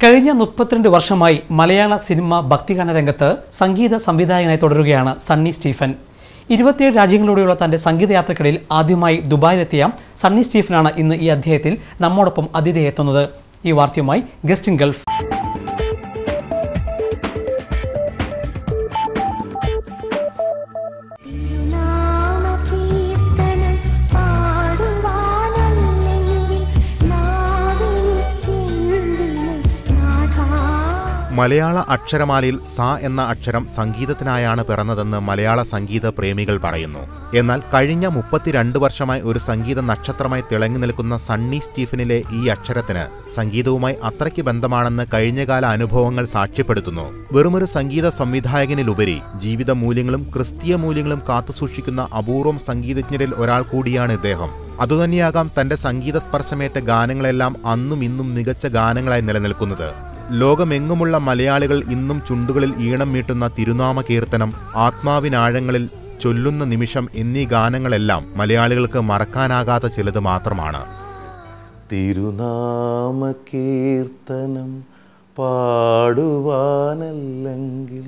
കഴിഞ്ഞ മുപ്പത്തിരണ്ട് വർഷമായി മലയാള സിനിമ ഭക്തിഗാന രംഗത്ത് സംഗീത സംവിധായകനായി തുടരുകയാണ് സണ്ണി സ്റ്റീഫൻ ഇരുപത്തിയേഴ് രാജ്യങ്ങളിലൂടെയുള്ള തന്റെ സംഗീതയാത്രക്കിടയിൽ ആദ്യമായി ദുബായിലെത്തിയ സണ്ണി സ്റ്റീഫനാണ് ഇന്ന് ഈ അധ്യായത്തിൽ നമ്മോടൊപ്പം അതിഥിയെത്തുന്നത് ഈ വാർത്തയുമായി ഗസ്റ്റ് ഇൻ ഗൾഫ് തിരുനാമകീർത്തനം പാടുവാനല്ലെങ്കിൽ നാവിനിക്കെന്തിന് നാഥാ മലയാള അക്ഷരമാലയിൽ സ എന്ന അക്ഷരം സംഗീതത്തിനായാണ് പിറന്നതെന്ന് മലയാള സംഗീത പ്രേമികൾ പറയുന്നു എന്നാൽ കഴിഞ്ഞ മുപ്പത്തിരണ്ട് വർഷമായി ഒരു സംഗീത നക്ഷത്രമായി തിളങ്ങി നിൽക്കുന്ന സണ്ണി സ്റ്റീഫനിലെ ഈ അക്ഷരത്തിന് സംഗീതവുമായി അത്രയ്ക്ക് ബന്ധമാണെന്ന് കഴിഞ്ഞകാല അനുഭവങ്ങൾ സാക്ഷ്യപ്പെടുത്തുന്നു വെറുമൊരു സംഗീത സംവിധായകനിലുപരി ജീവിത മൂല്യങ്ങളും ക്രിസ്തീയ മൂല്യങ്ങളും കാത്തുസൂക്ഷിക്കുന്ന അപൂർവം സംഗീതജ്ഞരിൽ ഒരാൾ കൂടിയാണ് ഇദ്ദേഹം അതുതന്നെയാകാം തന്റെ സംഗീത സ്പർശമേറ്റ ഗാനങ്ങളെല്ലാം അന്നും ഇന്നും മികച്ച ഗാനങ്ങളായി നിലനിൽക്കുന്നത് ലോകമെങ്ങുമുള്ള മലയാളികൾ ഇന്നും ചുണ്ടുകളിൽ ഈണം മീട്ടുന്ന തിരുനാമ കീർത്തനം ആത്മാവിനാഴങ്ങളിൽ ചൊല്ലുന്ന നിമിഷം എന്നീ ഗാനങ്ങളെല്ലാം മലയാളികൾക്ക് മറക്കാനാകാത്ത ചിലത് മാത്രമാണ് തിരുനാമകീർത്തനം പാടുവാനല്ലെങ്കിൽ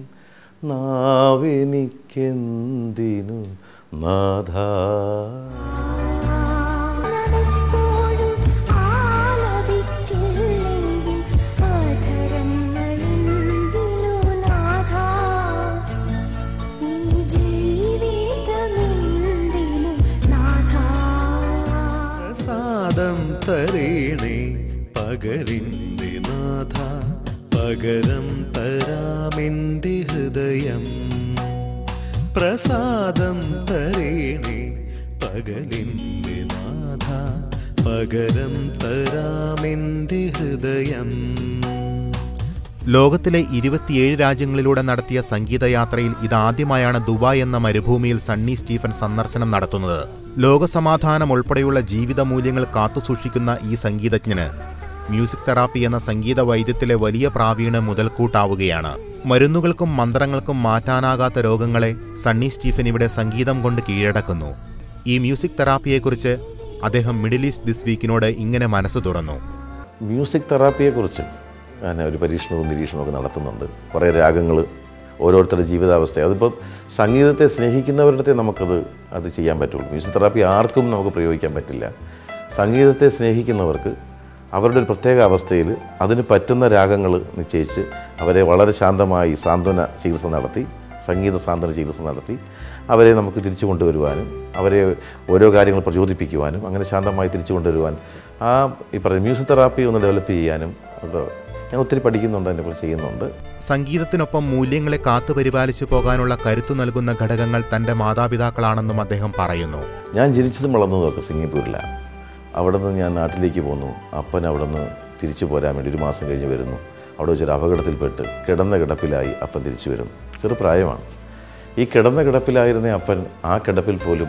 നാവെനിക്കെന്തിനു നാഥ നാമെപ്പോഴും ആലപിച്ചില്ലെങ്കിൽ അധരങ്ങളെന്തിനു നാഥാ ഈ ജീവിതമെന്തിനു നാഥാ പ്രസാദം തരേണേ പകലിൻ്റെ നാഥ പകരം തരാമെൻ്റെ ഹൃദയം പ്രസാദം തരേണേ പകലിൻ്റെ നാഥ പകരം തരാമെൻ്റെ ഹൃദയം ലോകത്തിലെ ഇരുപത്തിയേഴ് രാജ്യങ്ങളിലൂടെ നടത്തിയ സംഗീതയാത്രയിൽ ഇതാദ്യമായാണ് ദുബായ് എന്ന മരുഭൂമിയിൽ സണ്ണി സ്റ്റീഫൻ സന്ദർശനം നടത്തുന്നത് ലോകസമാധാനം ഉൾപ്പെടെയുള്ള ജീവിത മൂല്യങ്ങൾ കാത്തുസൂക്ഷിക്കുന്ന ഈ സംഗീതജ്ഞന് മ്യൂസിക് തെറാപ്പി എന്ന സംഗീത വൈദ്യത്തിലെ വലിയ പ്രാവീണ്യം മുതൽക്കൂട്ടാവുകയാണ് മരുന്നുകൾക്കും മന്ത്രങ്ങൾക്കും മാറ്റാനാകാത്ത രോഗങ്ങളെ സണ്ണി സ്റ്റീഫൻ ഇവിടെ സംഗീതം കൊണ്ട് കീഴടക്കുന്നു ഈ മ്യൂസിക് തെറാപ്പിയെക്കുറിച്ച് അദ്ദേഹം മിഡിൽ ഈസ്റ്റ് ദിസ് വീക്കിനോട് ഇങ്ങനെ മനസ്സ് തുറന്നു മ്യൂസിക് തെറാപ്പിയെക്കുറിച്ച് ഞാൻ ഒരു പരീക്ഷണവും നിരീക്ഷണവും ഒക്കെ നടത്തുന്നുണ്ട് കുറേ രാഗങ്ങൾ ഓരോരുത്തരുടെ ജീവിതാവസ്ഥ അതിപ്പോൾ സംഗീതത്തെ സ്നേഹിക്കുന്നവരുടെ നമുക്കത് അത് ചെയ്യാൻ പറ്റുള്ളൂ മ്യൂസിക് തെറാപ്പി ആർക്കും നമുക്ക് പ്രയോഗിക്കാൻ പറ്റില്ല സംഗീതത്തെ സ്നേഹിക്കുന്നവർക്ക് അവരുടെ ഒരു പ്രത്യേക അവസ്ഥയിൽ അതിന് പറ്റുന്ന രാഗങ്ങൾ നിശ്ചയിച്ച് അവരെ വളരെ ശാന്തമായി സാന്ത്വന ചികിത്സ നടത്തി സംഗീത സാന്ത്വന ചികിത്സ നടത്തി അവരെ നമുക്ക് തിരിച്ചു കൊണ്ടുവരുവാനും അവരെ ഓരോ കാര്യങ്ങൾ പ്രചോദിപ്പിക്കുവാനും അങ്ങനെ ശാന്തമായി തിരിച്ചു കൊണ്ടുവരുവാൻ ആ ഈ പറയുന്ന മ്യൂസിക് തെറാപ്പി ഒന്ന് ഡെവലപ്പ് ചെയ്യാനും അത് ഞാൻ ഒത്തിരി പഠിക്കുന്നുണ്ട് അതിനെക്കുറിച്ച് ചെയ്യുന്നുണ്ട് സംഗീതത്തിനൊപ്പം മൂല്യങ്ങളെ കാത്തുപരിപാലിച്ചു പോകാനുള്ള കരുത്തു നൽകുന്ന ഘടകങ്ങൾ തന്റെ മാതാപിതാക്കളാണെന്നും അദ്ദേഹം പറയുന്നു ഞാൻ ജനിച്ചതും വളർന്നതും ഒക്കെ സിംഗപ്പൂരിലാണ് അവിടെ നിന്ന് ഞാൻ നാട്ടിലേക്ക് പോന്നു അപ്പൻ അവിടെ നിന്ന് തിരിച്ചു പോരാൻ വേണ്ടി ഒരു മാസം കഴിഞ്ഞ് വരുന്നു അവിടെ വെച്ചൊരു അപകടത്തിൽപ്പെട്ട് കിടന്ന കിടപ്പിലായി അപ്പൻ തിരിച്ചു വരുന്നു ചെറുപ്രായമാണ് ഈ കിടന്ന കിടപ്പിലായിരുന്ന അപ്പൻ ആ കിടപ്പിൽ പോലും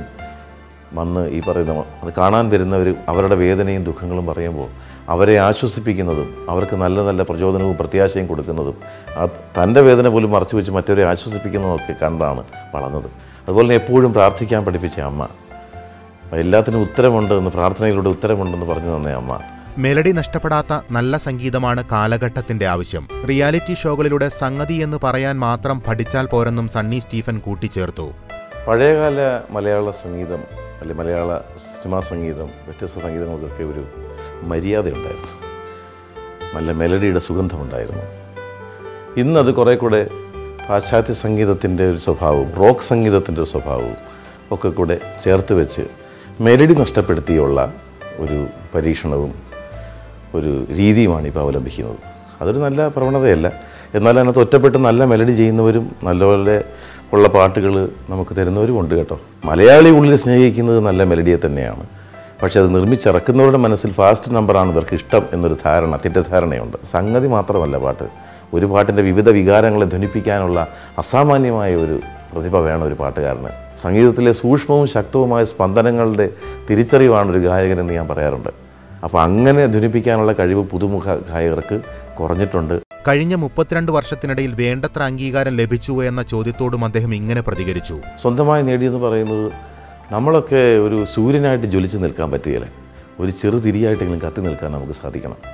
വന്ന് ഈ പറയുന്ന അത് കാണാൻ വരുന്നവർ അവരുടെ വേദനയും ദുഃഖങ്ങളും പറയുമ്പോൾ അവരെ ആശ്വസിപ്പിക്കുന്നതും അവർക്ക് നല്ല നല്ല പ്രചോദനവും പ്രത്യാശയും കൊടുക്കുന്നതും ആ തൻ്റെ വേദന പോലും മറച്ചു വെച്ച് മറ്റവരെ ആശ്വസിപ്പിക്കുന്നതും ഒക്കെ കണ്ടാണ് വളർന്നത് അതുപോലെ തന്നെ എപ്പോഴും പ്രാർത്ഥിക്കാൻ പഠിപ്പിച്ച അമ്മ എല്ലാത്തിനും ഉത്തരമുണ്ട് എന്ന് പ്രാർത്ഥനയിലൂടെ ഉത്തരമുണ്ടെന്ന് പറഞ്ഞു തന്നേ അമ്മ മെലഡി നഷ്ടപ്പെടാത്ത നല്ല സംഗീതമാണ് കാലഘട്ടത്തിന്റെ ആവശ്യം റിയാലിറ്റി ഷോകളിലൂടെ സംഗതി എന്ന് പറയാൻ മാത്രം പഠിച്ചാൽ പോരെന്നും സണ്ണി സ്റ്റീഫൻ കൂട്ടിച്ചേർത്തു പഴയകാല മലയാള സംഗീതം അല്ലെ മലയാള സിനിമാ സംഗീതം വ്യത്യസ്ത സംഗീതങ്ങൾക്കൊക്കെ ഒരു മര്യാദയുണ്ടായിരുന്നു നല്ല മെലഡിയുടെ സുഗന്ധമുണ്ടായിരുന്നു ഇന്നത് കുറേ കൂടെ പാശ്ചാത്യ സംഗീതത്തിൻ്റെ ഒരു സ്വഭാവവും റോക്ക് സംഗീതത്തിൻ്റെ ഒരു സ്വഭാവവും ഒക്കെ കൂടെ ചേർത്ത് വെച്ച് മെലഡി നഷ്ടപ്പെടുത്തിയുള്ള ഒരു പരീക്ഷണവും ഒരു രീതിയുമാണ് ഇപ്പോൾ അവലംബിക്കുന്നത് അതൊരു നല്ല പ്രവണതയല്ല എന്നാൽ അതിനകത്ത് ഒറ്റപ്പെട്ട് നല്ല മെലഡി ചെയ്യുന്നവരും നല്ലപോലെ ഉള്ള പാട്ടുകൾ നമുക്ക് തരുന്നവരും ഉണ്ട് കേട്ടോ മലയാളി ഉള്ളിൽ സ്നേഹിക്കുന്നത് നല്ല മെലഡിയെ തന്നെയാണ് പക്ഷേ അത് നിർമ്മിച്ചിറക്കുന്നവരുടെ മനസ്സിൽ ഫാസ്റ്റ് നമ്പറാണ് ഇവർക്ക് ഇഷ്ടം എന്നൊരു ധാരണ തെറ്റിദ്ധാരണയുണ്ട് സംഗതി മാത്രമല്ല പാട്ട് ഒരു പാട്ടിൻ്റെ വിവിധ വികാരങ്ങളെ ധ്വനിപ്പിക്കാനുള്ള അസാമാന്യമായ ഒരു പ്രതിഭ വേണം ഒരു പാട്ടുകാരന് സംഗീതത്തിലെ സൂക്ഷ്മവും ശക്തവുമായ സ്പന്ദനങ്ങളുടെ തിരിച്ചറിവാണ് ഒരു ഗായകനെന്ന് ഞാൻ പറയാറുണ്ട് അപ്പോൾ അങ്ങനെ ധ്വനിപ്പിക്കാനുള്ള കഴിവ് പുതുമുഖ ഗായകർക്ക് കുറഞ്ഞിട്ടുണ്ട് കഴിഞ്ഞ മുപ്പത്തിരണ്ട് വർഷത്തിനിടയിൽ വേണ്ടത്ര അംഗീകാരം ലഭിച്ചുവോ എന്ന ചോദ്യത്തോടും അദ്ദേഹം ഇങ്ങനെ പ്രതികരിച്ചു സ്വന്തമായി നേടിയെന്ന് പറയുന്നത് നമ്മളൊക്കെ ഒരു സൂര്യനായിട്ട് ജ്വലിച്ച് നിൽക്കാൻ പറ്റുകയില്ല ഒരു ചെറു തിരിയായിട്ടെങ്കിലും കത്തി നിൽക്കാൻ നമുക്ക് സാധിക്കണം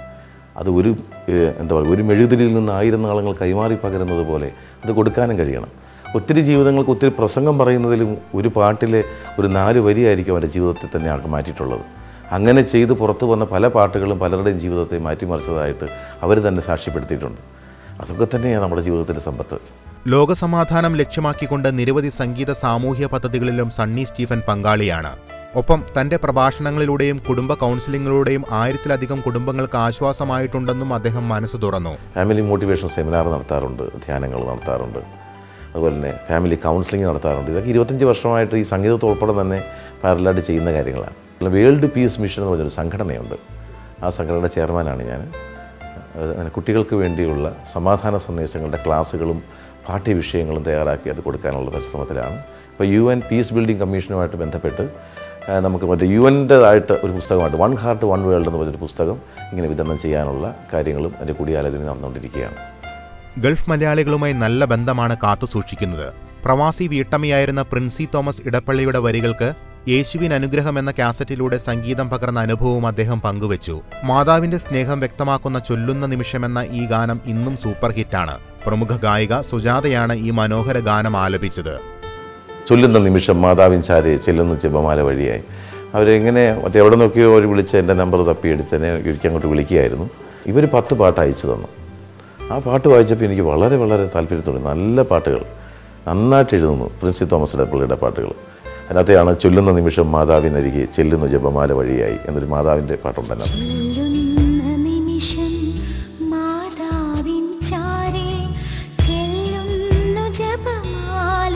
അത് ഒരു ഏഹ്, എന്താ പറയുക ഒരു മെഴുകുതിരിയിൽ നിന്ന് ആയിരം നാളങ്ങൾ കൈമാറി പകരുന്നത് പോലെ അത് കൊടുക്കാനും കഴിയണം ഒത്തിരി ജീവിതങ്ങൾക്ക് ഒത്തിരി പ്രസംഗം പറയുന്നതിലും ഒരു പാട്ടിലെ ഒരു നാല് വരിയായിരിക്കും അവരുടെ ജീവിതത്തെ തന്നെ ആൾക്ക് മാറ്റിയിട്ടുള്ളത് അങ്ങനെ ചെയ്ത് പുറത്തു വന്ന പല പാട്ടുകളും പലരുടെയും ജീവിതത്തെ മാറ്റിമറിച്ചതായിട്ട് അവർ തന്നെ സാക്ഷ്യപ്പെടുത്തിയിട്ടുണ്ട് അതൊക്കെ തന്നെയാണ് നമ്മുടെ ജീവിതത്തിൻ്റെ സമ്പത്ത് ലോകസമാധാനം ലക്ഷ്യമാക്കിക്കൊണ്ട് നിരവധി സംഗീത സാമൂഹ്യ പദ്ധതികളിലും സണ്ണി സ്റ്റീഫൻ പങ്കാളിയാണ് ഒപ്പം തന്റെ പ്രഭാഷണങ്ങളിലൂടെയും കുടുംബ കൗൺസിലിംഗിലൂടെയും ആയിരത്തിലധികം കുടുംബങ്ങൾക്ക് ആശ്വാസമായിട്ടുണ്ടെന്നും അദ്ദേഹം മനസ്സ് തുറന്നു ഫാമിലി മോട്ടിവേഷൻ സെമിനാർ നടത്താറുണ്ട് ധ്യാനങ്ങൾ നടത്താറുണ്ട് അതുപോലെ തന്നെ ഫാമിലി കൗൺസിലിംഗ് നടത്താറുണ്ട് ഇതൊക്കെ ഇരുപത്തഞ്ച് വർഷമായിട്ട് ഈ സംഗീതത്തോടൊപ്പം തന്നെ പാരലായിട്ട് ചെയ്യുന്ന കാര്യങ്ങളാണ് പിന്നെ വേൾഡ് പീസ് മിഷൻ എന്ന് പറഞ്ഞൊരു സംഘടനയുണ്ട് ആ സംഘടനയുടെ ചെയർമാനാണ് ഞാൻ അത് അങ്ങനെ കുട്ടികൾക്ക് വേണ്ടിയുള്ള സമാധാന സന്ദേശങ്ങളുടെ ക്ലാസ്സുകളും പാഠ്യവിഷയങ്ങളും തയ്യാറാക്കി അത് കൊടുക്കാനുള്ള പരിശ്രമത്തിലാണ് ഇപ്പോൾ യു എൻ പീസ് ബിൽഡിംഗ് കമ്മീഷനുമായിട്ട് ബന്ധപ്പെട്ട് ആ, നമുക്ക് മറ്റേ യു എൻ്റെതായിട്ട് ഒരു പുസ്തകമായിട്ട് വൺ ഹാർട്ട് വൺ വേൾഡ് എന്ന് പറഞ്ഞൊരു പുസ്തകം ഇങ്ങനെ വിതരണം ചെയ്യാനുള്ള കാര്യങ്ങളും അതിൻ്റെ കൂടിയാലോചന നടന്നുകൊണ്ടിരിക്കുകയാണ് ഗൾഫ് മലയാളികളുമായി നല്ല ബന്ധമാണ് കാത്തുസൂക്ഷിക്കുന്നത് പ്രവാസി വീട്ടമ്മയായിരുന്ന പ്രിൻസി തോമസ് ഇടപ്പള്ളിയുടെ വരികൾക്ക് യേശുവിൻ അനുഗ്രഹം എന്ന കാസറ്റിലൂടെ സംഗീതം പകർന്ന അനുഭവവും അദ്ദേഹം പങ്കുവച്ചു മാതാവിന്റെ സ്നേഹം വ്യക്തമാക്കുന്ന ചൊല്ലുന്ന നിമിഷമെന്ന ഈ ഗാനം ഇന്നും സൂപ്പർ ഹിറ്റാണ് പ്രമുഖ ഗായിക സുജാതയാണ് ഈ മനോഹര ഗാനം ആലപിച്ചത് ചൊല്ലുന്ന നിമിഷം മാതാവിൻ ചാരെ ചെല്ലുന്ന ജപമാല വഴിയായി അവരെങ്ങനെ മറ്റേ എവിടെ നോക്കിയോ അവർ വിളിച്ച് എൻ്റെ നമ്പർ തപ്പിയെടുത്ത് എന്നെ ഒരിക്കൽ അങ്ങോട്ട് വിളിക്കുകയായിരുന്നു ഇവർ പത്ത് പാട്ട് അയച്ചു തന്നു ആ പാട്ട് വായിച്ചപ്പോൾ എനിക്ക് വളരെ വളരെ താല്പര്യം തോന്നി നല്ല പാട്ടുകൾ നന്നായിട്ട് എഴുതുന്നു പ്രിൻസി തോമസ് ഇടപ്പള്ളിയുടെ പാട്ടുകൾ അതിനകത്തെയാണ് ചൊല്ലുന്ന നിമിഷം മാതാവിനരികെ ചെല്ലുന്ന ജപമാല വഴിയായി എന്നൊരു മാതാവിൻ്റെ പാട്ടുണ്ടല്ലോ ചൊല്ലുന്ന നിമിഷം മാതാവിൻ ചാരേ ചെല്ലുന്നു ജപമാല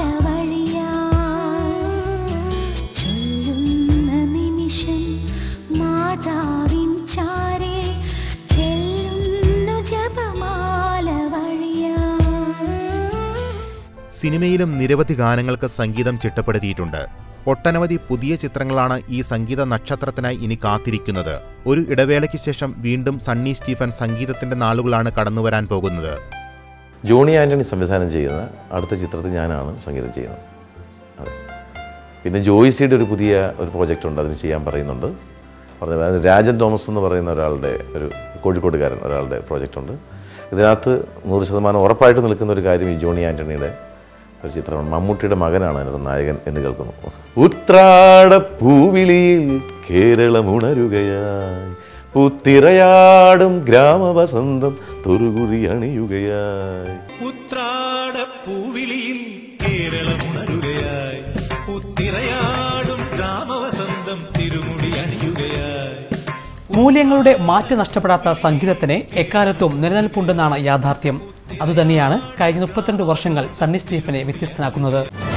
വഴിയായി ചൊല്ലുന്ന നിമിഷം മാതാവിൻ ചാരേ ചെല്ലുന്നു ജപമാല വഴിയായി സിനിമയിലും നിരവധി ഗാനങ്ങൾക്ക് സംഗീതം ചിട്ടപ്പെടുത്തിയിട്ടുണ്ട് ഒട്ടനവധി പുതിയ ചിത്രങ്ങളാണ് ഈ സംഗീത നക്ഷത്രത്തിനായി ഇനി കാത്തിരിക്കുന്നത് ഒരു ഇടവേളയ്ക്ക് ശേഷം വീണ്ടും സണ്ണി സ്റ്റീഫൻ സംഗീതത്തിന്റെ നാളുകളാണ് കടന്നുവരാൻ പോകുന്നത് ജോണി ആൻ്റണി സംവിധാനം ചെയ്യുന്ന അടുത്ത ചിത്രത്തിൽ ഞാനാണ് സംഗീതം ചെയ്യുന്നത് അതെ പിന്നെ ജോയിസിയുടെ ഒരു പുതിയ ഒരു പ്രോജക്റ്റ് ഉണ്ട് അതിന് ചെയ്യാൻ പറയുന്നുണ്ട് പറഞ്ഞ അത് രാജൻ തോമസ് എന്ന് പറയുന്ന ഒരാളുടെ ഒരു കോഴിക്കോട്ടുകാരൻ ഒരാളുടെ പ്രോജക്റ്റ് ഉണ്ട് ഇതിനകത്ത് നൂറ് ശതമാനം ഉറപ്പായിട്ട് നിൽക്കുന്ന ഒരു കാര്യം ഈ ജോണി ആൻ്റണിയുടെ ഒരു ചിത്രമാണ് മമ്മൂട്ടിയുടെ മകനാണ് അതിനകത്ത് നായകൻ എന്ന് കേൾക്കുന്നു ഉത്രാട പൂവിളിയിൽ കേരളം ഉണരുകയായി പുത്തിറയാടും ഗ്രാമവസന്തം തൊറുകുറി അണിയുകയായി ഉത്രാട പൂവിളിയിൽ കേരളമുണരുകയായി ഉത്തിറയാടും ഗ്രാമവസന്തം തിരുമുടി അണിയുകയായി മൂല്യങ്ങളുടെ മാറ്റി നഷ്ടപ്പെടാത്ത സംഗീതത്തിന് എക്കാലത്തും നിലനിൽപ്പുണ്ടെന്നാണ് യാഥാർത്ഥ്യം അതുതന്നെയാണ് കഴിഞ്ഞ മുപ്പത്തിരണ്ട് വർഷങ്ങൾ സണ്ണി സ്റ്റീഫനെ വ്യത്യസ്തനാക്കുന്നത്